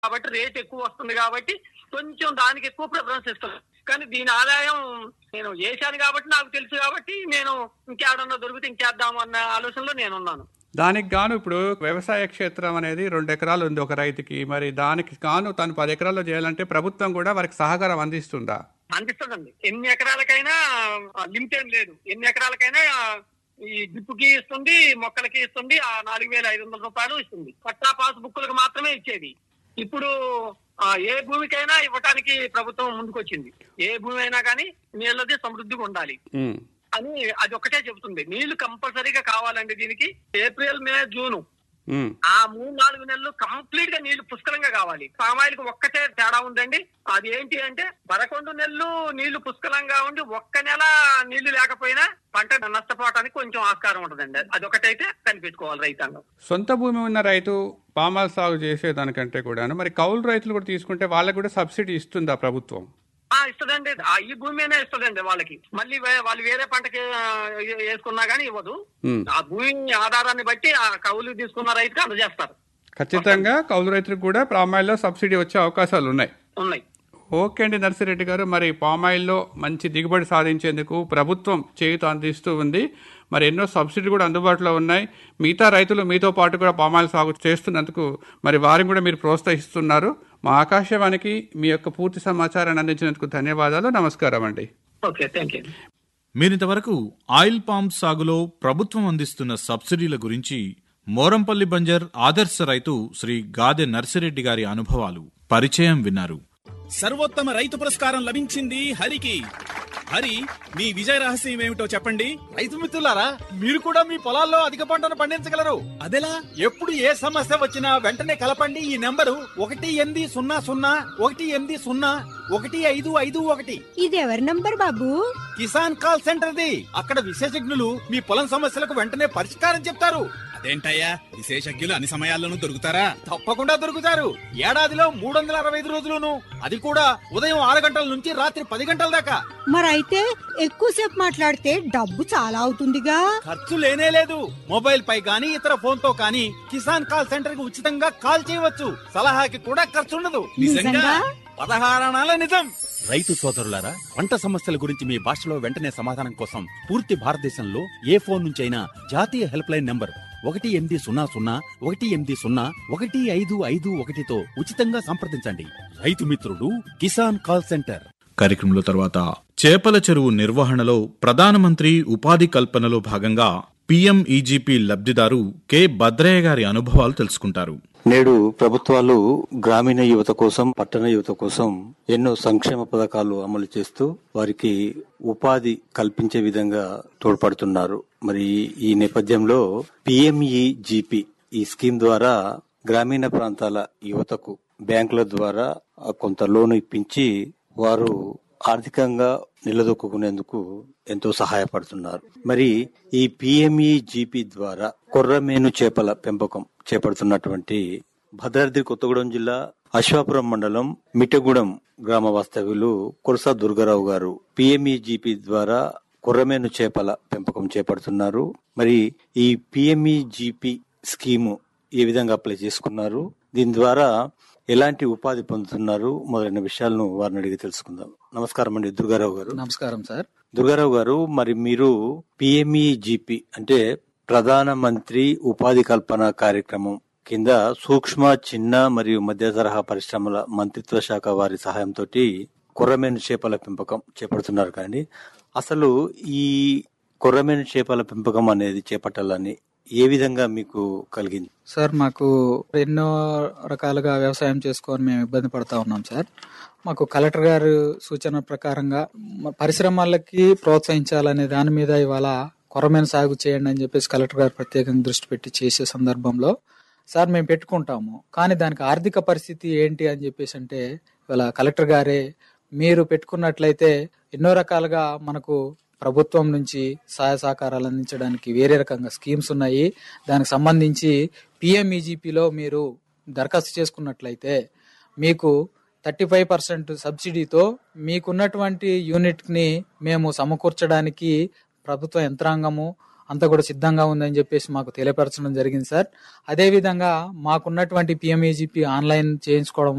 కాబట్టి రేట్ ఎక్కువ వస్తుంది కాబట్టి కొంచెం దానికి ఎక్కువ ప్రిఫరెన్స్ ఇస్తాను కానీ దీని ఆదాయం నేను చేశాను కాబట్టి నాకు తెలుసు కాబట్టి నేను ఇంకేడన్నా దొరికితే ఇంకేద్దాం అన్న ఆలోచనలో నేను ఉన్నాను దానికి గాను ఇప్పుడు వ్యవసాయ క్షేత్రం అనేది రెండు ఎకరాలు ఉంది ఒక రైతుకి మరి దానికి గాను తను పది ఎకరాల్లో చేయాలంటే ప్రభుత్వం కూడా వారికి సహకారం అందిస్తుందా అందిస్తుందండి ఎన్ని ఎకరాలకైనా లిమిట్ ఏం లేదు ఎన్ని ఎకరాలకైనా ఈ డ్రిప్కి ఇస్తుంది మొక్కలకి ఇస్తుంది ఆ నాలుగు వేల ఐదు వందల రూపాయలు ఇస్తుంది పట్టా పాస్ బుక్కులకు మాత్రమే ఇచ్చేది ఇప్పుడు ఆ, ఏ భూమికైనా ఇవ్వటానికి ప్రభుత్వం ముందుకొచ్చింది ఏ భూమి అయినా కానీ నీళ్ళది సమృద్ధిగా ఉండాలి ఉమ్. అని అది ఒకటే చెబుతుంది నీళ్లు కంపల్సరీగా కావాలండి దీనికి ఏప్రిల్ మే జూన్ ఉమ్. ఆ మూడు నాలుగు నెలలు కంప్లీట్ గా నీళ్లు పుష్కలంగా కావాలి పామాయిల్కి ఒక్కటే తేడా ఉందండి అది ఏంటి అంటే పదకొండు నెలలు నీళ్లు పుష్కలంగా ఉండి ఒక్క నెల నీళ్లు లేకపోయినా పంట నష్టపోవడానికి కొంచెం ఆస్కారం ఉంటుందండి అది ఒకటైతే కనిపెట్టుకోవాలి రైతాంగం సొంత భూమి ఉన్న రైతు పామాల్ సాగు చేసేదానికంటే కూడాను మరి కౌలు రైతులు కూడా తీసుకుంటే వాళ్ళకు కూడా సబ్సిడీ ఇస్తుందా ప్రభుత్వం ఆ ఇస్తుందండి ఆ ఈ భూమి అయినా ఇస్తుందండి వాళ్ళకి మళ్ళీ వే- వాళ్ళు వేరే పంటకి ఆ, వేసుకున్నా గానీ ఇవ్వదు ఉమ్. ఆ భూమి ఆధారాన్ని బట్టి ఆ కౌలు తీసుకున్న రైతుకి అందజేస్తారు ఖచ్చితంగా కౌలు రైతులకు కూడా పామాయిల్లో సబ్సిడీ వచ్చే అవకాశాలు ఉన్నాయి ఉన్నాయి ఓకే అండి నర్సిరెడ్డి గారు మరి పామాయిల్లో మంచి దిగుబడి సాధించేందుకు ప్రభుత్వం చేయుత అందిస్తూ ఉంది మరి ఎన్నో సబ్సిడీ కూడా అందుబాటులో ఉన్నాయి మిగతా రైతులు మీతో పాటు కూడా పామాయిల్ సాగు చేస్తున్నందుకు మరి వారిని కూడా మీరు ప్రోత్సహిస్తున్నారు మా ఆకాశవాణికి మీ యొక్క పూర్తి సమాచారాన్ని అందించినందుకు ధన్యవాదాలు నమస్కారం అండి ఓకే థ్యాంక్ యూ మీరింతవరకు ఆయిల్ పామ్ సాగులో ప్రభుత్వం అందిస్తున్న సబ్సిడీల గురించి మోరంపల్లి బంజర్ ఆదర్శ రైతు శ్రీ గాదె నర్సిరెడ్డి గారి అనుభవాలు పరిచయం విన్నారు సర్వోత్తమ రైతు పురస్కారం లభించింది హరికి హరి మీ విజయ రహస్యం ఏమిటో చెప్పండి రైతు మిత్రులారా మీరు కూడా మీ పొలాల్లో అధిక పంటను పండించగలరు అదెలా ఎప్పుడు ఏ సమస్య వచ్చినా వెంటనే కలపండి ఈ నెంబరు ఒకటి ఎనిమిది సున్నా సున్నా ఒకటి ఎనిమిది సున్నా ఒకటి ఐదు ఐదు ఒకటి ఇది ఎవరి నంబర్ బాబు కిసాన్ కాల్ సెంటర్ది అక్కడ విశేషజ్ఞులు మీ పొలం సమస్యలకు వెంటనే పరిష్కారం చెప్తారు అదేంటయ్యా విశేషజ్ఞులు అన్ని సమయాల్లోనూ దొరుకుతారా తప్పకుండా దొరుకుతారు ఏడాదిలో మూడు వందల అరవై ఐదు రోజులును అది కూడా ఉదయం ఆరు గంటల నుంచి రాత్రి పది గంటల దాకా మరైతే ఎక్కువసేపు మాట్లాడితే డబ్బు చాలా అవుతుందిగా ఖర్చు లేనే లేదు మొబైల్ పై గానీ ఇతర ఫోన్ తో కానీ కిసాన్ కాల్ సెంటర్ కి ఉచితంగా కాల్ చేయవచ్చు సలహాకి కూడా ఖర్చు ఉండదు నిజంగా పదహారణాల నిజం రైతు సోదరులారా పంట సమస్యల గురించి మీ భాషలో వెంటనే సమాధానం కోసం పూర్తి భారతదేశంలో ఏ ఫోన్ నుంచి అయినా జాతీయ హెల్ప్ లైన్ నంబర్ ఒకటి ఎనిమిది సున్నా సున్నా ఒకటి ఎనిమిది సున్నా ఒకటి ఐదు ఐదు ఒకటితో ఉచితంగా సంప్రదించండి రైతు మిత్రుడు కిసాన్ కాల్ సెంటర్ కార్యక్రమంలో తర్వాత చేపల చెరువు నిర్వహణలో ప్రధానమంత్రి ఉపాధి కల్పనలో భాగంగా పీఎంఈజీపీ లబ్ధిదారు కె భద్రయ్య గారి అనుభవాలు తెలుసుకుంటారు నేడు ప్రభుత్వాలు గ్రామీణ యువత కోసం పట్టణ యువత కోసం ఎన్నో సంక్షేమ పథకాలు అమలు చేస్తూ వారికి ఉపాధి కల్పించే విధంగా తోడ్పడుతున్నారు మరి ఈ నేపథ్యంలో పిఎంఈజిపి ఈ స్కీమ్ ద్వారా గ్రామీణ ప్రాంతాల యువతకు బ్యాంకుల ద్వారా ఆ, కొంత లోను ఇప్పించి వారు ఆర్థికంగా నిలదొక్కునేందుకు ఎంతో సహాయపడుతున్నారు మరి ఈ పిఎంఈజిపి ద్వారా కొర్రమేను చేపల పెంపకం చేపడుతున్నటువంటి భద్రాద్రి కొత్తగూడెం జిల్లా అశ్వాపురం మండలం మిట్టగూడెం గ్రామ వాస్తవ్యులు కురస దుర్గారావు గారు పిఎంఈజిపి ద్వారా కొర్రమేను చేపల పెంపకం చేపడుతున్నారు మరి ఈ పిఎంఈజిపి స్కీము ఏ విధంగా అప్లై చేసుకున్నారు దీని ద్వారా ఎలాంటి ఉపాధి పొందుతున్నారు మొదలైన విషయాలను వారిని అడిగి తెలుసుకుందాం నమస్కారం అండి దుర్గారావు గారు నమస్కారం సార్ దుర్గారావు గారు మరి మీరు పిఎంఈజిపి అంటే ప్రధాన మంత్రి ఉపాధి కల్పన కార్యక్రమం కింద సూక్ష్మ చిన్న మరియు మధ్య తరహా పరిశ్రమల మంత్రిత్వ శాఖ వారి సహాయంతో కొర్రమేను చేపల పెంపకం చేపడుతున్నారు కానీ అసలు ఈ కొర్రమేను చేపల పెంపకం అనేది చేపట్టాలని ఏ విధంగా మీకు కలిగింది సార్ మాకు ఎన్నో రకాలుగా వ్యవసాయం చేసుకొని మేము ఇబ్బంది పడతా ఉన్నాం సార్ మాకు కలెక్టర్ గారు సూచన ప్రకారంగా మ- పరిశ్రమలకి ప్రోత్సహించాలనే దాని మీద ఇవాళ కొరమైన సాగు చేయండి అని చెప్పేసి కలెక్టర్ గారు ప్రత్యేకంగా దృష్టి పెట్టి చేసే సందర్భంలో సార్ మేము పెట్టుకుంటాము కానీ దానికి ఆర్థిక పరిస్థితి ఏంటి అని చెప్పేసి అంటే ఇవాళ కలెక్టర్ గారే మీరు పెట్టుకున్నట్లయితే ఎన్నో రకాలుగా మనకు ప్రభుత్వం నుంచి సహాయ సహకారాలు అందించడానికి వేరే రకంగా స్కీమ్స్ ఉన్నాయి దానికి సంబంధించి పిఎంఈజీపీలో మీరు దరఖాస్తు చేసుకున్నట్లయితే మీకు థర్టీ ఫైవ్ పర్సెంట్ సబ్సిడీతో మీకున్నటువంటి యూనిట్ని మేము సమకూర్చడానికి ప్రభుత్వ యంత్రాంగము అంతా కూడా సిద్ధంగా ఉందని చెప్పేసి మాకు తెలియపరచడం జరిగింది సార్ అదేవిధంగా మాకున్నటువంటి పిఎంఈజీపీ ఆన్లైన్ చేయించుకోవడం